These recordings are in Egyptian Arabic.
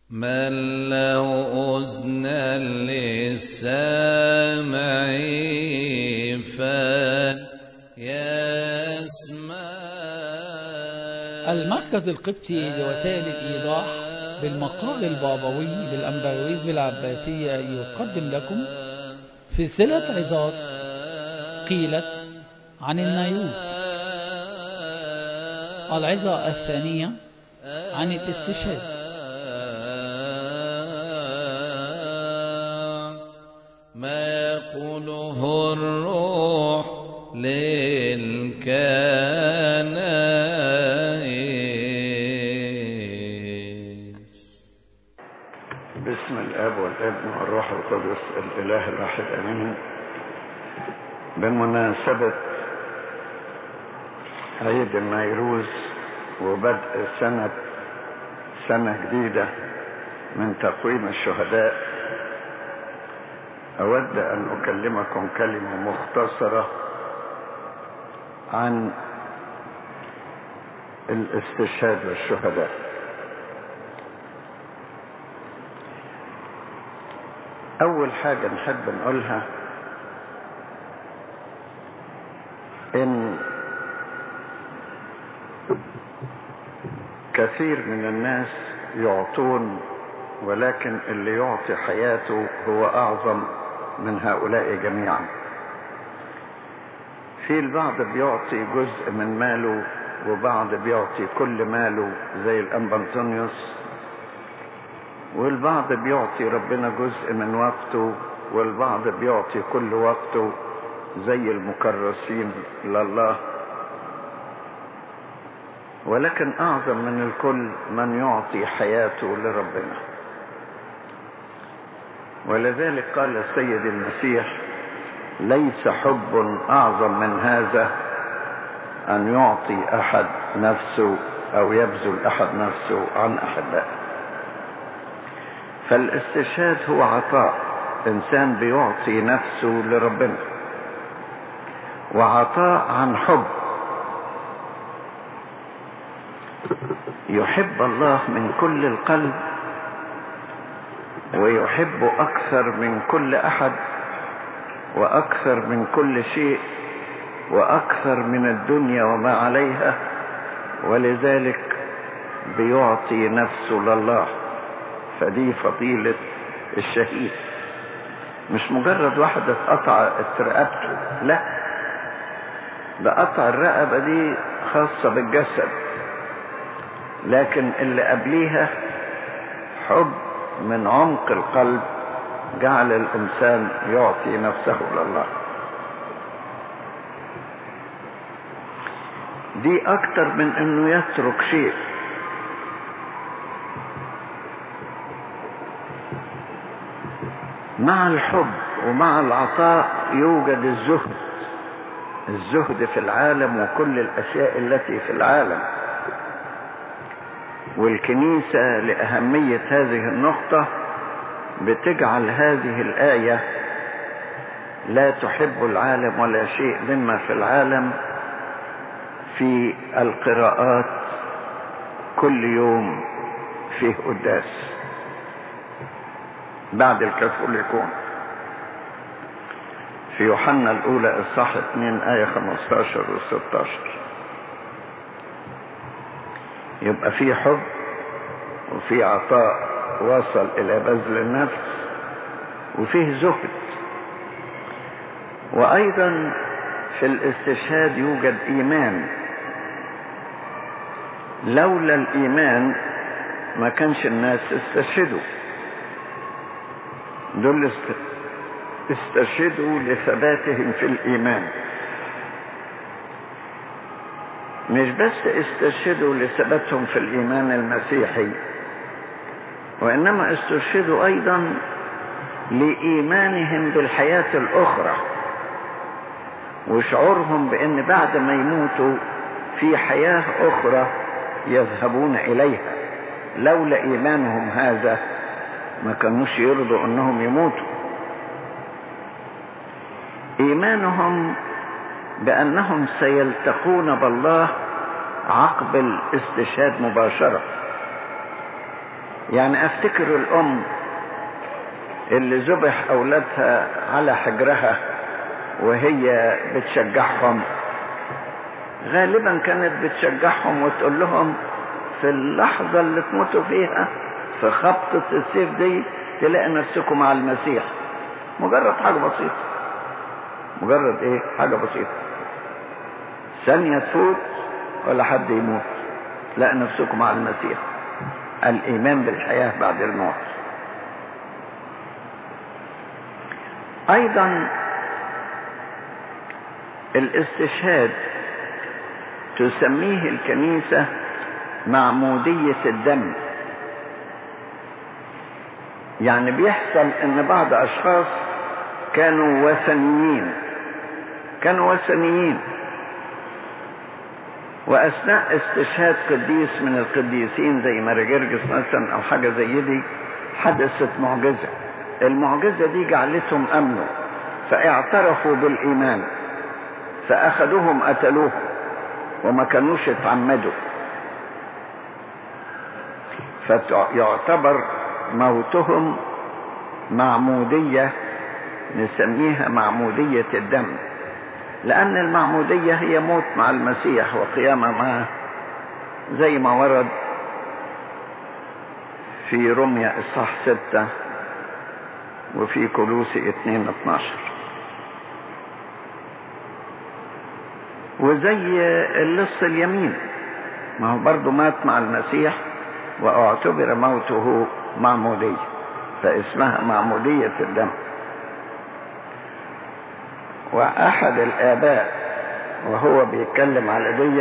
من له أذنا للسامع فليسمع المركز القبطي لوسائل الإيضاح بالمقال البابوي للأنبرويزم العباسية يقدم لكم سلسلة عظات قيلت عن النايوس العظة الثانية عن الاستشهاد ما يقوله الروح للكنائس باسم الاب والابن والروح القدس الاله الواحد امين بمناسبه عيد النيروز وبدء سنه سنه جديده من تقويم الشهداء اود ان اكلمكم كلمه مختصره عن الاستشهاد والشهداء اول حاجه نحب نقولها ان كثير من الناس يعطون ولكن اللي يعطي حياته هو اعظم من هؤلاء جميعا في البعض بيعطي جزء من ماله وبعض بيعطي كل ماله زي الأنبنطونيوس والبعض بيعطي ربنا جزء من وقته والبعض بيعطي كل وقته زي المكرسين لله ولكن أعظم من الكل من يعطي حياته لربنا ولذلك قال السيد المسيح ليس حب اعظم من هذا ان يعطي احد نفسه او يبذل احد نفسه عن احبائه فالاستشهاد هو عطاء انسان بيعطي نفسه لربنا وعطاء عن حب يحب الله من كل القلب ويحب اكثر من كل احد واكثر من كل شيء واكثر من الدنيا وما عليها ولذلك بيعطي نفسه لله فدي فضيلة الشهيد مش مجرد واحد اتقطع رقبته لا ده قطع الرقبة دي خاصة بالجسد لكن اللي قبليها حب من عمق القلب جعل الانسان يعطي نفسه لله دي اكتر من انه يترك شيء مع الحب ومع العطاء يوجد الزهد الزهد في العالم وكل الاشياء التي في العالم والكنيسة لأهمية هذه النقطة بتجعل هذه الآية لا تحب العالم ولا شيء مما في العالم في القراءات كل يوم فيه قداس بعد الكاثوليكون في يوحنا الأولى إصحاح 2 آية 15 و 16 يبقى في حب وفي عطاء وصل الى بذل النفس وفيه زهد وايضا في الاستشهاد يوجد ايمان لولا الايمان ما كانش الناس استشهدوا دول استشهدوا لثباتهم في الايمان مش بس استشهدوا لثباتهم في الايمان المسيحي وانما استشهدوا ايضا لايمانهم بالحياه الاخرى وشعورهم بان بعد ما يموتوا في حياه اخرى يذهبون اليها لولا ايمانهم هذا ما كانوش يرضوا انهم يموتوا ايمانهم بانهم سيلتقون بالله عقب الاستشهاد مباشره يعني افتكر الام اللي ذبح اولادها على حجرها وهي بتشجعهم غالبا كانت بتشجعهم وتقول لهم في اللحظة اللي تموتوا فيها في خبطة السيف دي تلاقي نفسكم مع المسيح مجرد حاجة بسيطة مجرد ايه حاجة بسيطة ثانية تفوت ولا حد يموت تلاقي نفسكم مع المسيح الإيمان بالحياة بعد الموت أيضا الاستشهاد تسميه الكنيسة معمودية الدم يعني بيحصل ان بعض اشخاص كانوا وثنيين كانوا وثنيين واثناء استشهاد قديس من القديسين زي مارجرجس مثلا او حاجه زي دي حدثت معجزه المعجزه دي جعلتهم امنوا فاعترفوا بالايمان فاخذوهم قتلوهم وما كانوش اتعمدوا فيعتبر موتهم معمودية نسميها معمودية الدم لأن المعمودية هي موت مع المسيح وقيامة معه زي ما ورد في رمية إصحاح ستة وفي كلوسي اتنين اتناشر وزي اللص اليمين ما هو برضه مات مع المسيح واعتبر موته معمودية فاسمها معمودية الدم وأحد الآباء وهو بيتكلم على دي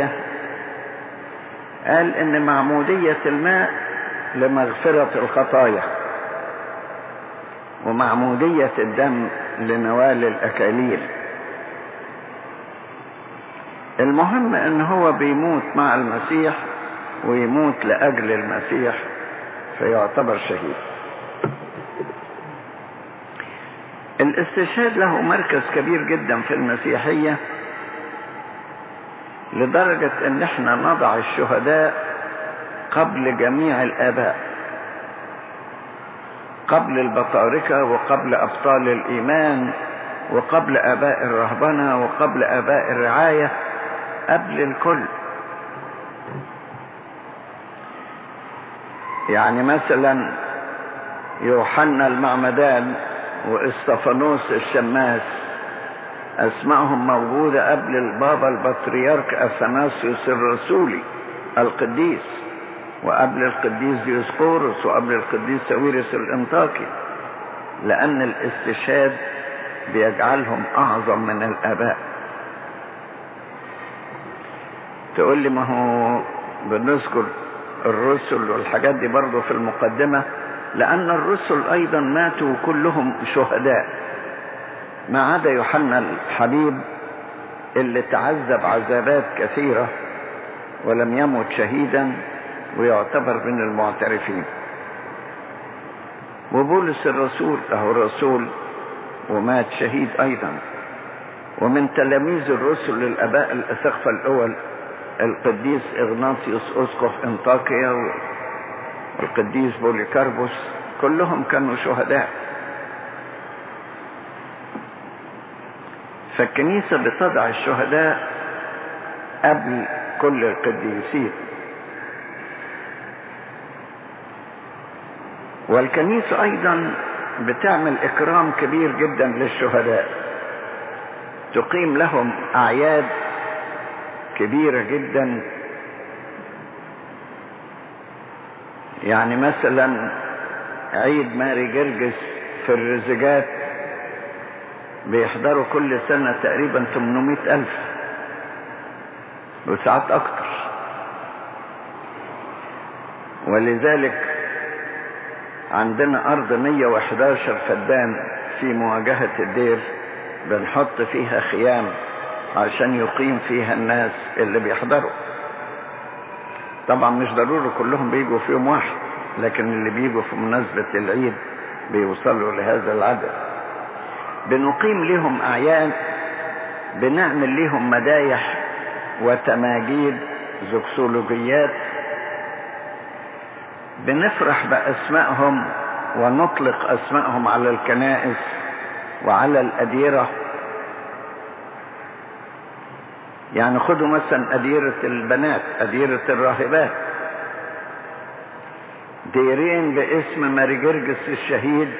قال إن معمودية الماء لمغفرة الخطايا ومعمودية الدم لنوال الأكاليل المهم إن هو بيموت مع المسيح ويموت لأجل المسيح فيعتبر شهيد الاستشهاد له مركز كبير جدا في المسيحية لدرجة ان احنا نضع الشهداء قبل جميع الاباء قبل البطاركة وقبل ابطال الايمان وقبل اباء الرهبنة وقبل اباء الرعاية قبل الكل يعني مثلا يوحنا المعمدان واستفانوس الشماس اسمائهم موجودة قبل البابا البطريرك اثناسيوس الرسولي القديس وقبل القديس ديوسقورس وقبل القديس ساويرس الانطاكي لان الاستشهاد بيجعلهم اعظم من الاباء تقول لي ما هو بنذكر الرسل والحاجات دي برضه في المقدمة لأن الرسل أيضا ماتوا كلهم شهداء ما عدا يوحنا الحبيب اللي تعذب عذابات كثيرة ولم يمت شهيدا ويعتبر من المعترفين وبولس الرسول له رسول ومات شهيد أيضا ومن تلاميذ الرسل للآباء الأسقفة الأول القديس إغناطيوس أسقف انطاكيا والقديس بوليكاربوس كلهم كانوا شهداء فالكنيسة بتضع الشهداء قبل كل القديسين والكنيسة أيضا بتعمل إكرام كبير جدا للشهداء تقيم لهم أعياد كبيرة جدا يعني مثلا عيد ماري جرجس في الرزجات بيحضروا كل سنة تقريبا 800 ألف وساعات أكتر ولذلك عندنا أرض 111 فدان في مواجهة الدير بنحط فيها خيام عشان يقيم فيها الناس اللي بيحضروا طبعا مش ضروري كلهم بيجوا في يوم واحد لكن اللي بيجوا في مناسبة العيد بيوصلوا لهذا العدد بنقيم لهم أعياد بنعمل لهم مدايح وتماجيد زكسولوجيات بنفرح بأسمائهم ونطلق أسمائهم على الكنائس وعلى الأديرة يعني خدوا مثلا أديرة البنات أديرة الراهبات ديرين باسم ماري جرجس الشهيد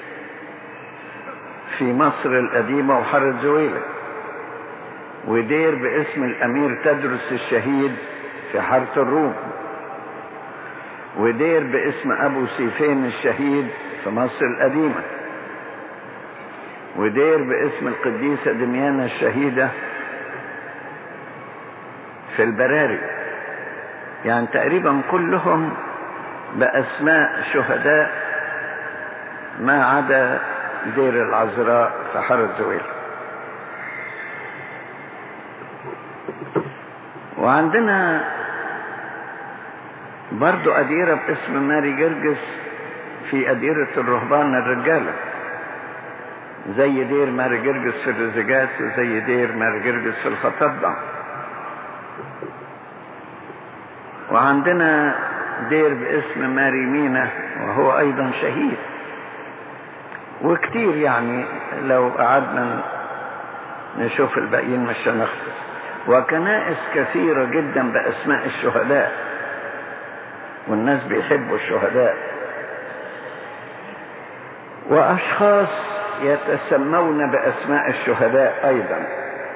في مصر القديمة وحارة زويلة ودير باسم الأمير تدرس الشهيد في حارة الروم ودير باسم أبو سيفين الشهيد في مصر القديمة ودير باسم القديسة دميانة الشهيدة في البراري يعني تقريبا كلهم بأسماء شهداء ما عدا دير العذراء في حارة زويل وعندنا برضو أديرة باسم ماري جرجس في أديرة الرهبان الرجالة زي دير ماري جرجس في الرزجات وزي دير ماري جرجس في الخطبة وعندنا دير باسم ماري مينا وهو أيضا شهيد وكتير يعني لو قعدنا نشوف الباقيين مش هنخلص وكنائس كثيرة جدا بأسماء الشهداء والناس بيحبوا الشهداء وأشخاص يتسمون بأسماء الشهداء أيضا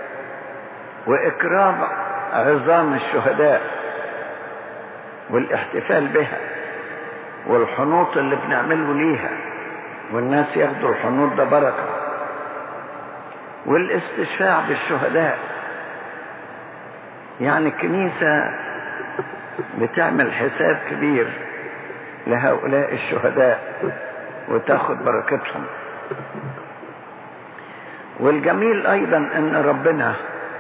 وإكرام عظام الشهداء والاحتفال بها والحنوط اللي بنعمله ليها والناس ياخدوا الحنوط ده بركة والاستشفاع بالشهداء يعني الكنيسة بتعمل حساب كبير لهؤلاء الشهداء وتاخد بركتهم والجميل ايضا ان ربنا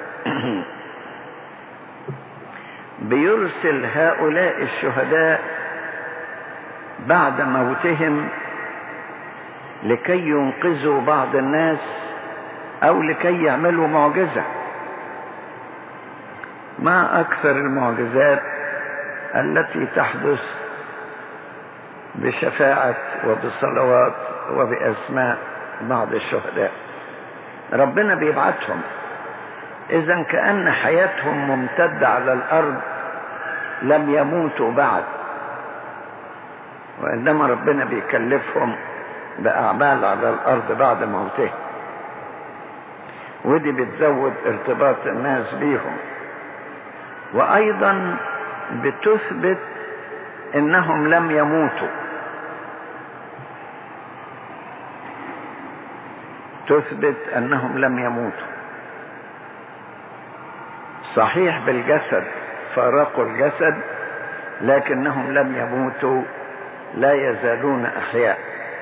بيرسل هؤلاء الشهداء بعد موتهم لكي ينقذوا بعض الناس او لكي يعملوا معجزه ما اكثر المعجزات التي تحدث بشفاعه وبصلوات وباسماء بعض الشهداء ربنا بيبعتهم اذا كان حياتهم ممتده على الارض لم يموتوا بعد وانما ربنا بيكلفهم باعمال على الارض بعد موتهم ودي بتزود ارتباط الناس بيهم وايضا بتثبت انهم لم يموتوا تثبت انهم لم يموتوا صحيح بالجسد فارقوا الجسد لكنهم لم يموتوا لا يزالون احياء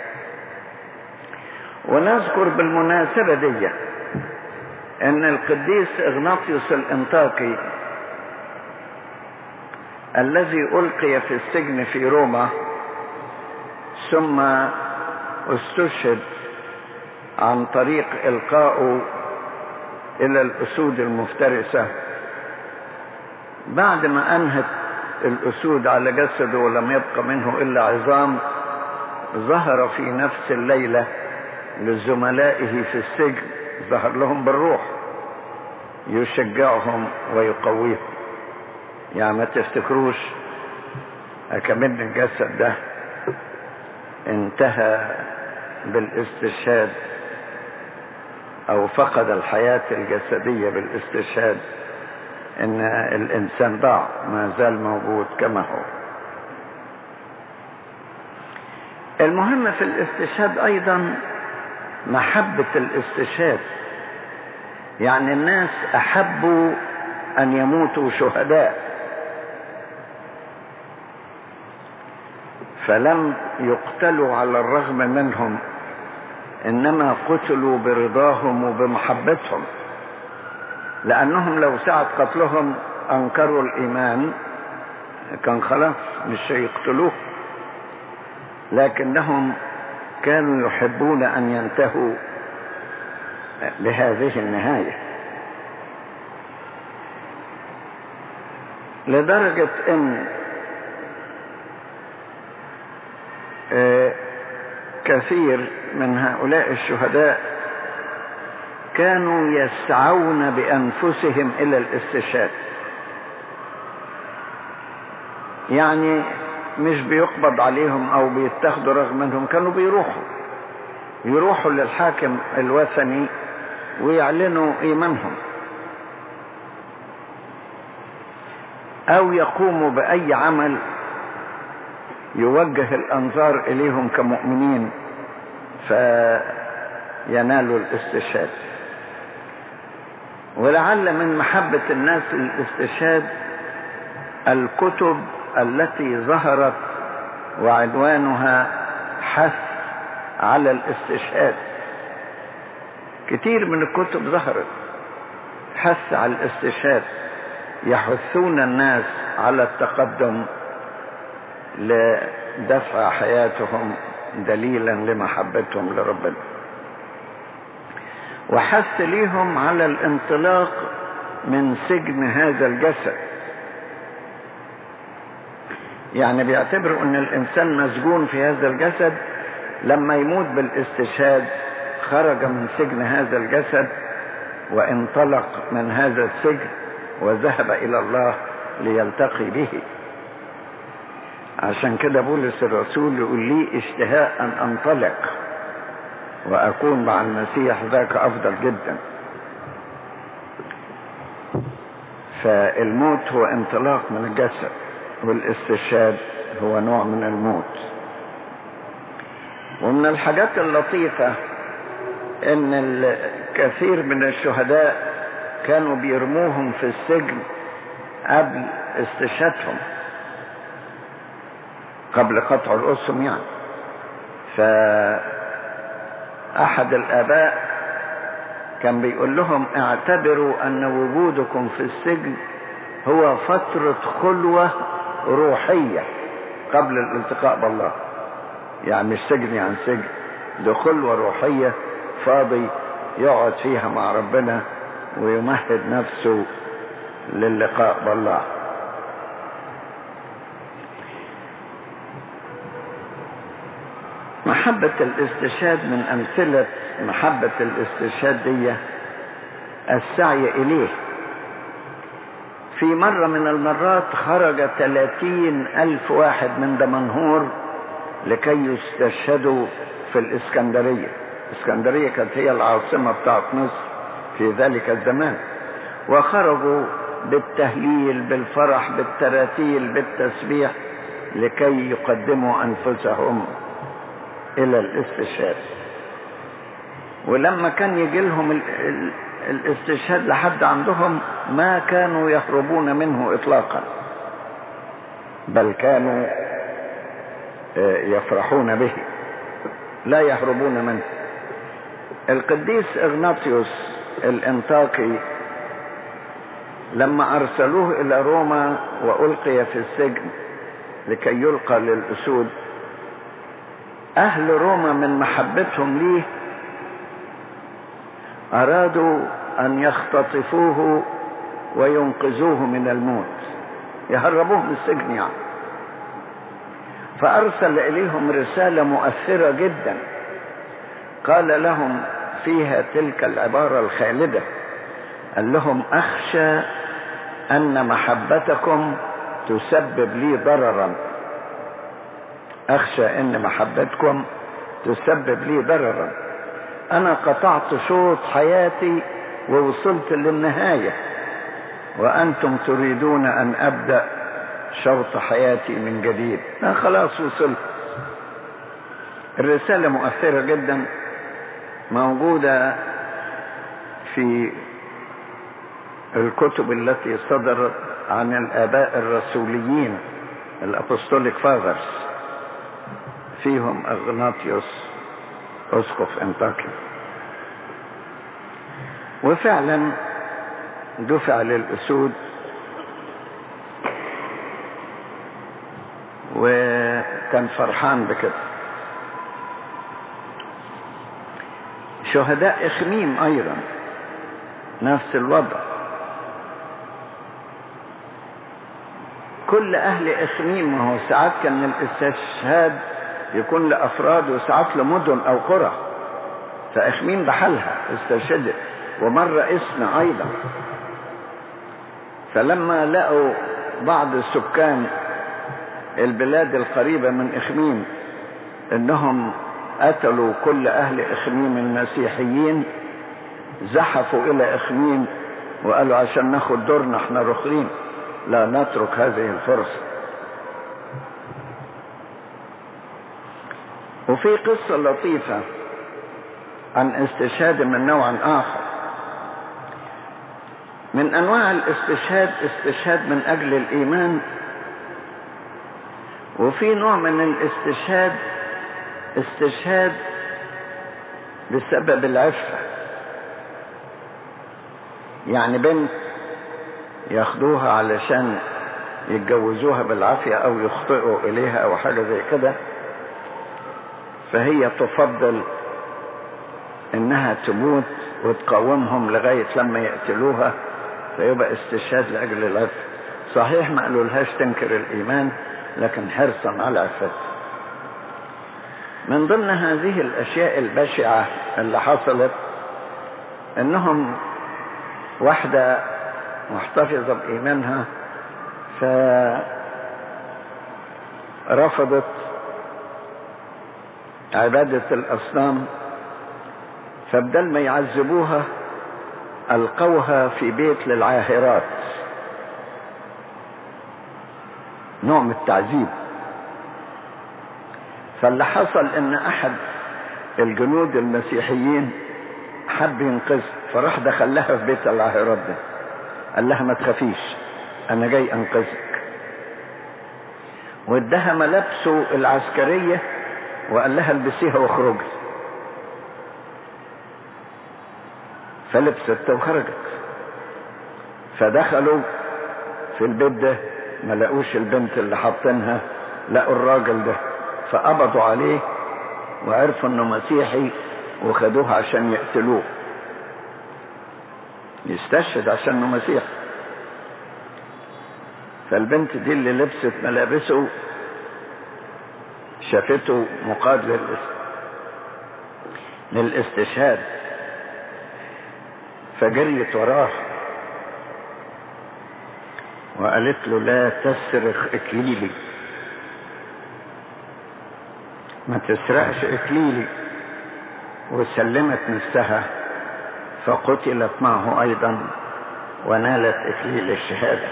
ونذكر بالمناسبه دي ان القديس اغناطيوس الانطاكي الذي القي في السجن في روما ثم استشهد عن طريق القائه الى الاسود المفترسه بعد ما انهت الاسود على جسده ولم يبق منه الا عظام ظهر في نفس الليله لزملائه في السجن ظهر لهم بالروح يشجعهم ويقويهم يعني ما تفتكروش كمان الجسد ده انتهى بالاستشهاد او فقد الحياة الجسدية بالاستشهاد ان الانسان ضاع ما زال موجود كما هو المهم في الاستشهاد ايضا محبة الاستشهاد يعني الناس احبوا ان يموتوا شهداء فلم يقتلوا على الرغم منهم انما قتلوا برضاهم وبمحبتهم لانهم لو ساعة قتلهم انكروا الايمان كان خلاص مش هيقتلوه لكنهم كانوا يحبون ان ينتهوا بهذه النهايه لدرجه ان آه، كثير من هؤلاء الشهداء كانوا يسعون بأنفسهم إلى الاستشهاد يعني مش بيقبض عليهم أو بيتاخدوا رغم أنهم كانوا بيروحوا يروحوا للحاكم الوثني ويعلنوا إيمانهم أو يقوموا بأي عمل يوجه الأنظار إليهم كمؤمنين فينالوا الاستشهاد ولعل من محبة الناس للاستشهاد الكتب التي ظهرت وعنوانها حث على الاستشهاد كتير من الكتب ظهرت حث على الاستشهاد يحثون الناس على التقدم لدفع حياتهم دليلا لمحبتهم لربنا وحث ليهم على الانطلاق من سجن هذا الجسد يعني بيعتبروا ان الانسان مسجون في هذا الجسد لما يموت بالاستشهاد خرج من سجن هذا الجسد وانطلق من هذا السجن وذهب الى الله ليلتقي به عشان كده بولس الرسول يقول لي اشتهاء ان انطلق واكون مع المسيح ذاك افضل جدا فالموت هو انطلاق من الجسد والاستشهاد هو نوع من الموت ومن الحاجات اللطيفة ان الكثير من الشهداء كانوا بيرموهم في السجن قبل استشهادهم قبل قطع الأسهم يعني فأحد الآباء كان بيقول لهم اعتبروا أن وجودكم في السجن هو فترة خلوة روحية قبل الالتقاء بالله يعني مش سجن يعني سجن ده خلوة روحية فاضي يقعد فيها مع ربنا ويمهد نفسه للقاء بالله محبة الاستشهاد من أمثلة محبة الاستشهاد دي السعي إليه في مرة من المرات خرج ثلاثين ألف واحد من دمنهور لكي يستشهدوا في الإسكندرية الإسكندرية كانت هي العاصمة بتاعت مصر في ذلك الزمان وخرجوا بالتهليل بالفرح بالتراتيل بالتسبيح لكي يقدموا أنفسهم إلى الاستشهاد ولما كان يجي لهم ال ال الاستشهاد لحد عندهم ما كانوا يهربون منه إطلاقا بل كانوا يفرحون به لا يهربون منه القديس اغناطيوس الانطاكي لما ارسلوه الى روما والقي في السجن لكي يلقى للاسود اهل روما من محبتهم ليه ارادوا ان يختطفوه وينقذوه من الموت يهربوه من السجن يعني فارسل اليهم رساله مؤثره جدا قال لهم فيها تلك العباره الخالده قال لهم اخشى ان محبتكم تسبب لي ضررا اخشى ان محبتكم تسبب لي ضررا انا قطعت شوط حياتي ووصلت للنهايه وانتم تريدون ان ابدا شوط حياتي من جديد أنا خلاص وصلت الرسالة مؤثرة جدا موجودة في الكتب التي صدرت عن الآباء الرسوليين الأبوستوليك فاذرز فيهم أغناطيوس أسقف انطاكيا وفعلا دفع للأسود وكان فرحان بكده شهداء إخميم أيضا نفس الوضع كل أهل إخميم وهو ساعات كان الاستشهاد يكون لأفراد وساعات لمدن أو قرى فإخميم بحالها استرشدت ومرة اسم أيضا فلما لقوا بعض السكان البلاد القريبة من إخميم إنهم قتلوا كل أهل إخميم المسيحيين زحفوا إلى إخميم وقالوا عشان ناخد دورنا احنا رخرين لا نترك هذه الفرصة وفي قصة لطيفة عن استشهاد من نوع آخر من أنواع الاستشهاد استشهاد من أجل الإيمان وفي نوع من الاستشهاد استشهاد بسبب العفة يعني بنت ياخدوها علشان يتجوزوها بالعافية أو يخطئوا إليها أو حاجة زي كده فهي تفضل إنها تموت وتقاومهم لغاية لما يقتلوها فيبقى استشهاد لأجل العفة صحيح ما قالولهاش تنكر الإيمان لكن حرصا على عفتها من ضمن هذه الأشياء البشعة اللي حصلت إنهم واحدة محتفظة بإيمانها فرفضت عبادة الأصنام فبدل ما يعذبوها ألقوها في بيت للعاهرات نوع من التعذيب فاللي حصل ان احد الجنود المسيحيين حب ينقذها فراح دخلها في بيت العاهرات ده قال لها ما تخافيش انا جاي انقذك وادها ملابسه العسكرية وقال لها البسيها واخرجي فلبست وخرجت فدخلوا في البيت ده ما لقوش البنت اللي حاطينها لقوا الراجل ده فقبضوا عليه وعرفوا انه مسيحي وخدوه عشان يقتلوه يستشهد عشان انه مسيحي فالبنت دي اللي لبست ملابسه شافته مقاد للاس... للاستشهاد فجريت وراه وقالت له لا تصرخ اكليلي ما تسرقش اكليلي وسلمت نفسها فقتلت معه ايضا ونالت اكليل الشهاده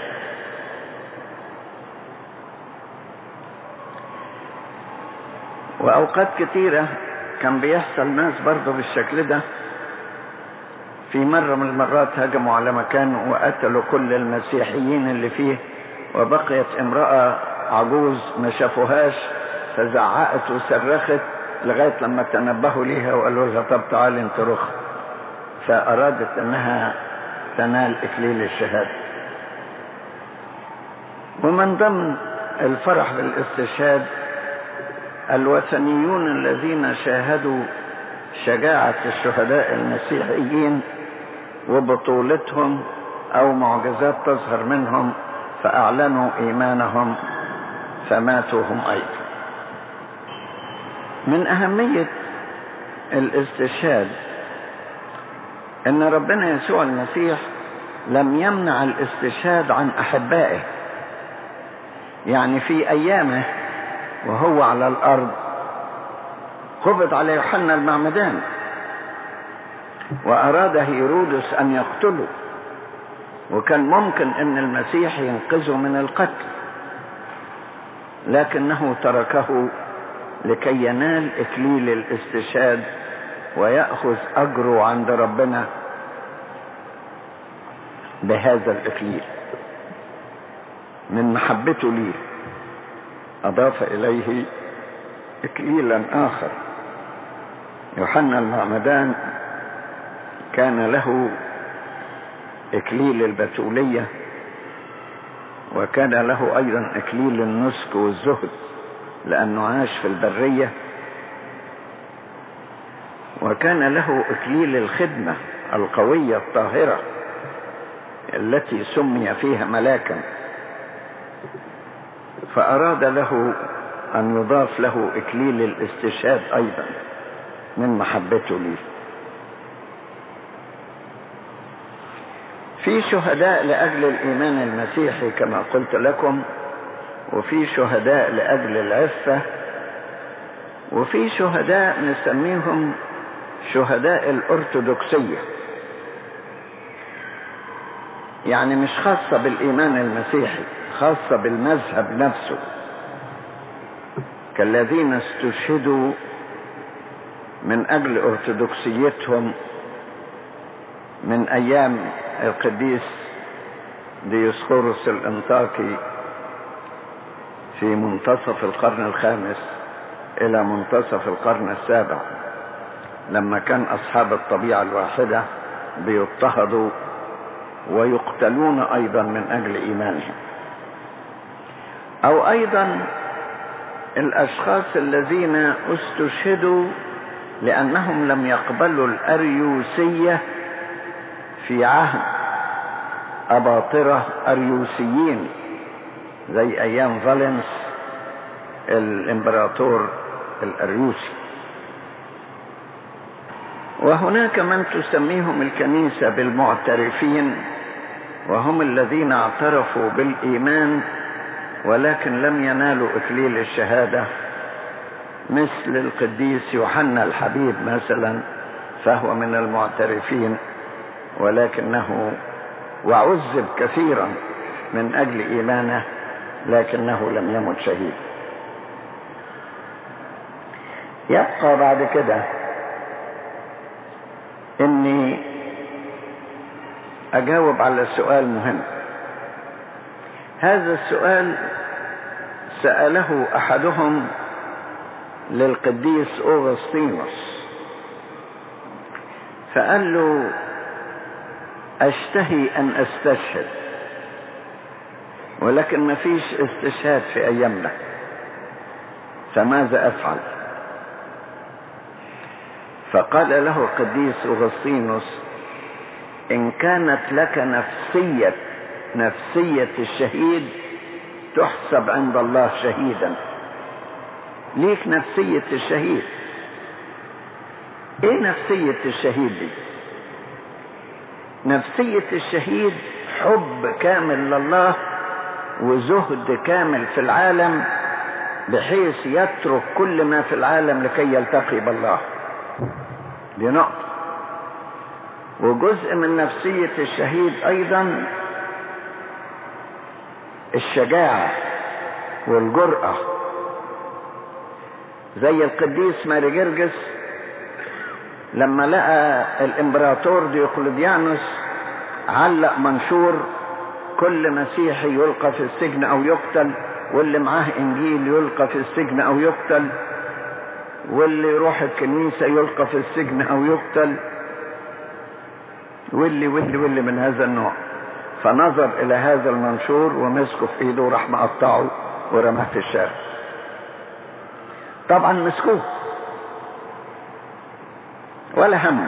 واوقات كتيره كان بيحصل ناس برضه بالشكل ده في مرة من المرات هجموا على مكان وقتلوا كل المسيحيين اللي فيه وبقيت امرأة عجوز ما شافوهاش فزعقت وصرخت لغاية لما تنبهوا ليها وقالوا لها طب تعالي انت رخ فأرادت انها تنال اكليل الشهادة ومن ضمن الفرح بالاستشهاد الوثنيون الذين شاهدوا شجاعة الشهداء المسيحيين وبطولتهم او معجزات تظهر منهم فاعلنوا ايمانهم فماتوا هم ايضا من اهمية الاستشهاد ان ربنا يسوع المسيح لم يمنع الاستشهاد عن احبائه يعني في ايامه وهو على الارض قبض على يوحنا المعمدان وأراد هيرودس أن يقتله وكان ممكن أن المسيح ينقذه من القتل لكنه تركه لكي ينال إكليل الاستشهاد ويأخذ أجره عند ربنا بهذا الإكليل من محبته ليه أضاف إليه إكليلا آخر يوحنا المعمدان كان له إكليل البتولية وكان له أيضا إكليل النسك والزهد لأنه عاش في البرية وكان له إكليل الخدمة القوية الطاهرة التي سمي فيها ملاكا فأراد له أن يضاف له إكليل الاستشهاد أيضا من محبته ليه في شهداء لأجل الإيمان المسيحي كما قلت لكم وفي شهداء لأجل العفة وفي شهداء نسميهم شهداء الأرثوذكسية يعني مش خاصة بالإيمان المسيحي خاصة بالمذهب نفسه كالذين استشهدوا من أجل أرثوذكسيتهم من أيام القديس ديوسقورس الانطاكي في منتصف القرن الخامس إلى منتصف القرن السابع لما كان أصحاب الطبيعة الواحدة بيضطهدوا ويقتلون أيضا من أجل إيمانهم أو أيضا الأشخاص الذين استشهدوا لأنهم لم يقبلوا الأريوسية في عهد أباطرة أريوسيين زي أيام فالنس الإمبراطور الأريوسي وهناك من تسميهم الكنيسة بالمعترفين وهم الذين اعترفوا بالإيمان ولكن لم ينالوا إكليل الشهادة مثل القديس يوحنا الحبيب مثلا فهو من المعترفين ولكنه وعذب كثيرا من أجل إيمانه لكنه لم يمت شهيد يبقى بعد كده اني اجاوب على سؤال مهم هذا السؤال سأله احدهم للقديس اوغسطينوس فقال له اشتهي ان استشهد ولكن ما فيش استشهاد في ايامنا فماذا افعل فقال له القديس أغسطينوس إن كانت لك نفسية نفسية الشهيد تحسب عند الله شهيدا ليك نفسية الشهيد ايه نفسية الشهيد دي نفسية الشهيد حب كامل لله وزهد كامل في العالم بحيث يترك كل ما في العالم لكي يلتقي بالله دي نقطة وجزء من نفسية الشهيد أيضا الشجاعة والجرأة زي القديس ماري جرجس لما لقى الامبراطور ديوقليديانوس علق منشور كل مسيحي يلقى في السجن او يقتل واللي معاه انجيل يلقى في السجن او يقتل واللي يروح الكنيسة يلقى في السجن او يقتل واللي واللي واللي من هذا النوع فنظر الى هذا المنشور ومسكه في ايده وراح مقطعه ورماه في الشارع طبعا مسكوه ولا هم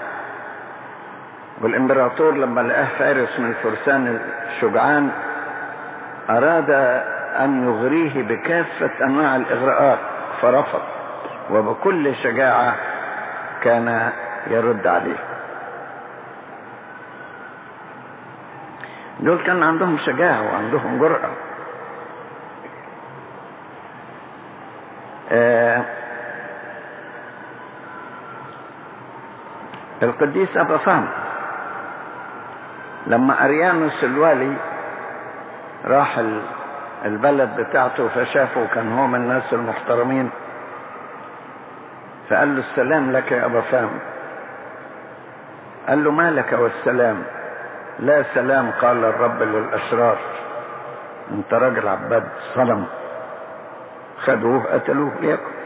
والامبراطور لما لقاه فارس من فرسان الشجعان اراد ان يغريه بكافة انواع الاغراءات فرفض وبكل شجاعة كان يرد عليه دول كان عندهم شجاعة وعندهم جرأة آه القديس أبا فهم لما أريانوس الوالي راح البلد بتاعته فشافه كان هو من الناس المحترمين فقال له السلام لك يا أبا فهم قال له ما لك والسلام لا سلام قال الرب للأشرار انت راجل عباد صنم خدوه قتلوه ليكن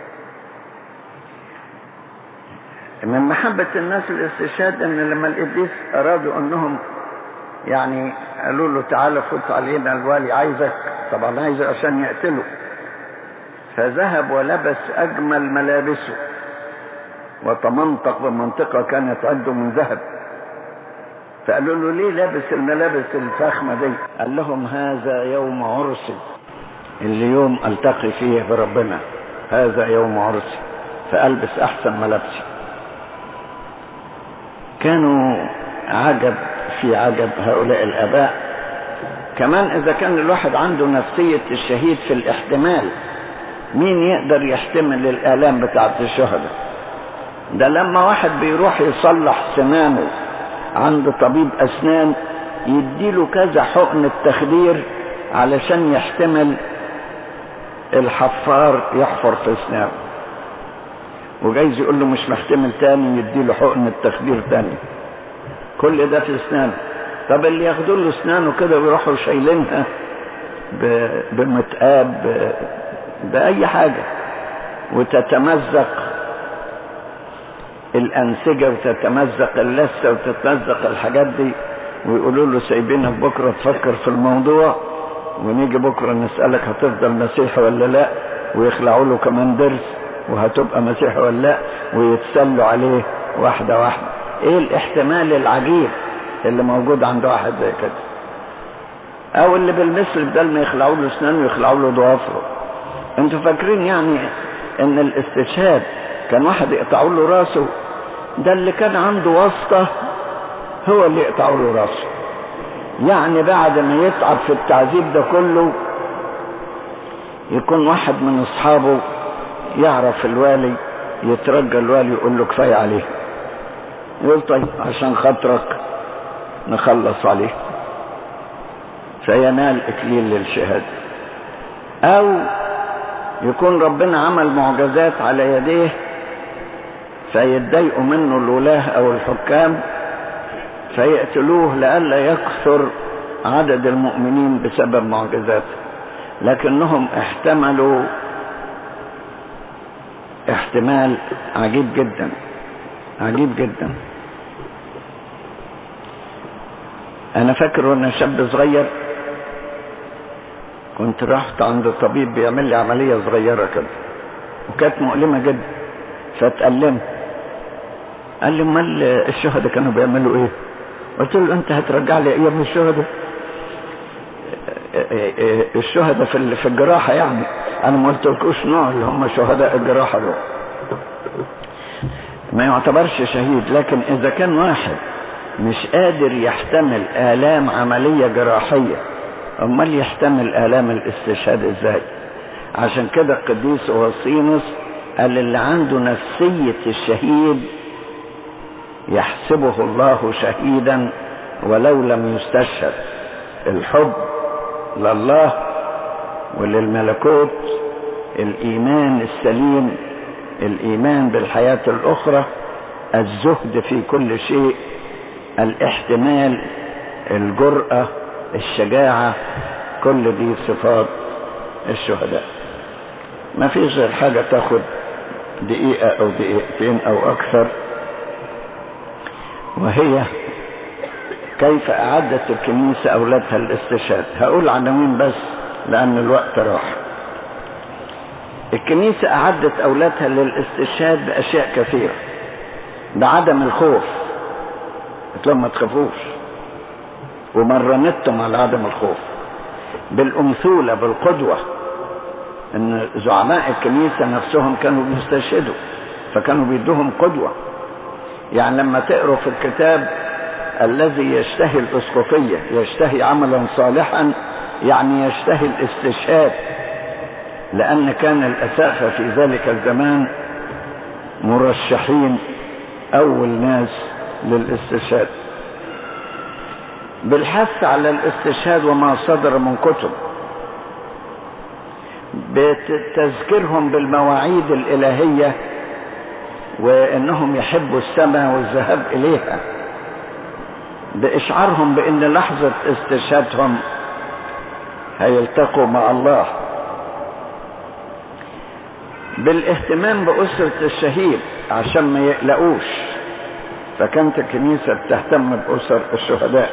من محبة الناس الاستشهاد ان لما القديس ارادوا انهم يعني قالوا له تعالى فوت علينا الوالي عايزك طبعا عايزه عشان يقتله فذهب ولبس اجمل ملابسه وتمنطق بمنطقة كانت عنده من ذهب فقالوا له ليه لابس الملابس الفخمة دي قال لهم هذا يوم عرسي اللي يوم التقي فيه بربنا هذا يوم عرسي فالبس احسن ملابسي كانوا عجب في عجب هؤلاء الاباء كمان اذا كان الواحد عنده نفسية الشهيد في الاحتمال مين يقدر يحتمل الالام بتاعت الشهداء ده لما واحد بيروح يصلح سنانه عند طبيب اسنان يديله كذا حقن التخدير علشان يحتمل الحفار يحفر في اسنانه وجايز يقول له مش محتمل تاني يديله حقن التخدير تاني كل ده في اسنانه طب اللي ياخدوا له اسنانه كده ويروحوا شايلينها بمتقاب بأي حاجة وتتمزق الأنسجة وتتمزق اللثة وتتمزق الحاجات دي ويقولوا له سايبينك بكرة تفكر في الموضوع ونيجي بكرة نسألك هتفضل مسيحي ولا لا ويخلعوا له كمان درس وهتبقى مسيحي ولا لا ويتسلوا عليه واحدة واحدة ايه الاحتمال العجيب اللي موجود عند واحد زي كده او اللي بالمثل بدل ما يخلعوا له اسنانه يخلعوا له ضوافره انتوا فاكرين يعني ان الاستشهاد كان واحد يقطعوا له راسه ده اللي كان عنده واسطة هو اللي يقطعوا له راسه يعني بعد ما يتعب في التعذيب ده كله يكون واحد من اصحابه يعرف الوالي يترجى الوالي يقول له كفايه عليه يقول طيب عشان خاطرك نخلص عليه فينال اكليل للشهاده او يكون ربنا عمل معجزات على يديه فيتضايقوا منه الولاه او الحكام فيقتلوه لئلا يكثر عدد المؤمنين بسبب معجزاته لكنهم احتملوا احتمال عجيب جدا عجيب جدا انا فاكر وانا شاب صغير كنت رحت عند طبيب بيعمل لي عمليه صغيره كده وكانت مؤلمه جدا فاتألمت قال لي امال الشهداء كانوا بيعملوا ايه قلت له انت هترجع لي ايام الشهداء الشهداء في في الجراحه يعني انا ما قلتلكوش نوع اللي هم شهداء الجراحه دول ما يعتبرش شهيد لكن اذا كان واحد مش قادر يحتمل الام عمليه جراحيه امال يحتمل الام الاستشهاد ازاي عشان كده القديس اوسينوس قال اللي عنده نفسيه الشهيد يحسبه الله شهيدا ولو لم يستشهد الحب لله وللملكوت الايمان السليم الايمان بالحياه الاخرى الزهد في كل شيء الاحتمال الجراه الشجاعه كل دي صفات الشهداء ما فيش غير حاجه تاخد دقيقه او دقيقتين او اكثر وهي كيف أعدت الكنيسة أولادها للاستشهاد هقول عناوين بس لأن الوقت راح الكنيسة أعدت أولادها للاستشهاد بأشياء كثيرة بعدم الخوف قلت لهم ما تخافوش ومرنتهم على عدم الخوف بالأمثولة بالقدوة ان زعماء الكنيسة نفسهم كانوا بيستشهدوا فكانوا بيدوهم قدوة يعني لما تقروا في الكتاب الذي يشتهي الاسقفية يشتهي عملا صالحا يعني يشتهي الاستشهاد لان كان الاسافة في ذلك الزمان مرشحين اول ناس للاستشهاد بالحث على الاستشهاد وما صدر من كتب بتذكيرهم بالمواعيد الالهيه وانهم يحبوا السماء والذهاب اليها باشعارهم بان لحظه استشهادهم هيلتقوا مع الله بالاهتمام باسره الشهيد عشان ما يقلقوش فكانت الكنيسه بتهتم باسر الشهداء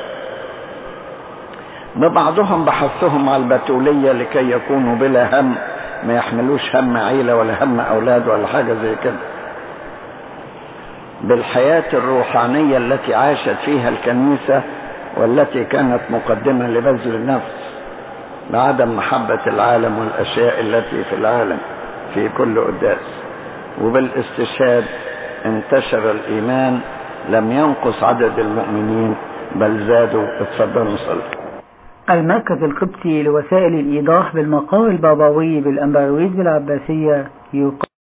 ببعضهم بحثهم على البتوليه لكي يكونوا بلا هم ما يحملوش هم عيله ولا هم اولاد ولا حاجه زي كده بالحياة الروحانية التي عاشت فيها الكنيسة والتي كانت مقدمة لبذل النفس بعدم محبة العالم والأشياء التي في العالم في كل قداس وبالاستشهاد انتشر الإيمان لم ينقص عدد المؤمنين بل زادوا اتفضلوا صلوا المركز القبطي لوسائل الإيضاح بالمقام البابوي بالأمبرويز بالعباسية يقام